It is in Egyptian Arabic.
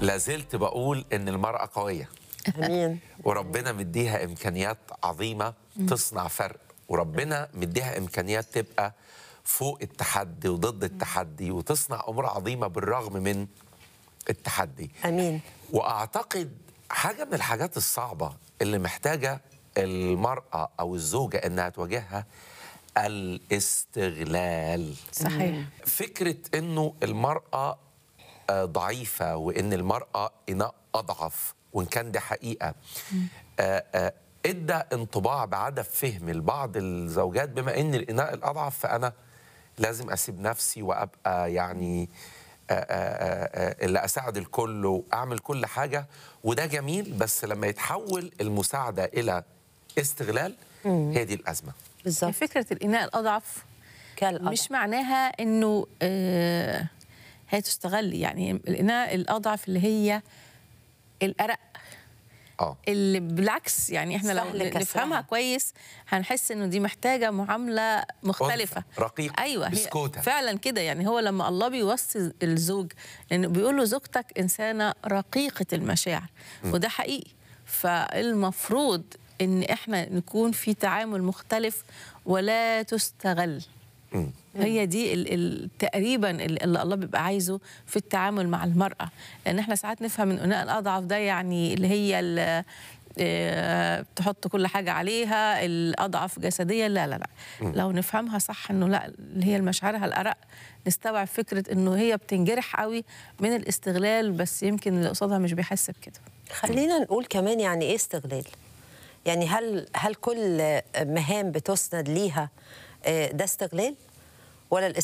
لازلت بقول ان المراه قويه امين وربنا مديها امكانيات عظيمه تصنع فرق وربنا مديها امكانيات تبقى فوق التحدي وضد التحدي وتصنع امور عظيمه بالرغم من التحدي امين واعتقد حاجه من الحاجات الصعبه اللي محتاجه المراه او الزوجه انها تواجهها الاستغلال صحيح فكره انه المراه آه، ضعيفه وان المراه اناء اضعف وان كان ده حقيقه آه، آه، ادى انطباع بعدم فهم لبعض الزوجات بما ان الاناء الاضعف فانا لازم اسيب نفسي وابقى يعني آه، آه، آه، اللي اساعد الكل واعمل كل حاجه وده جميل بس لما يتحول المساعده الى استغلال هي دي الازمه بالظبط فكره الاناء الاضعف كالأضعف. مش معناها انه آه هي تستغل يعني الاناء الاضعف اللي هي الارق اه اللي بالعكس يعني احنا لو سهل كسرها. نفهمها كويس هنحس انه دي محتاجه معامله مختلفه أنثى، رقيقة، ايوه هي بسكوتة. فعلا كده يعني هو لما الله بيوصي الزوج لانه بيقول له زوجتك انسانه رقيقه المشاعر وده حقيقي فالمفروض ان احنا نكون في تعامل مختلف ولا تستغل مم. هي دي ال ال تقريبا ال- اللي الله بيبقى عايزه في التعامل مع المرأة لأن احنا ساعات نفهم من الإناء الأضعف ده يعني اللي هي ال- آه، تحط كل حاجة عليها الأضعف جسديا لا لا لا لو نفهمها صح إنه لا اللي هي مشاعرها الأرق نستوعب فكرة إنه هي بتنجرح قوي من الاستغلال بس يمكن اللي قصادها مش بيحس بكده خلينا نقول كمان يعني ايه استغلال يعني هل هل كل مهام بتسند ليها آه، ده استغلال ولا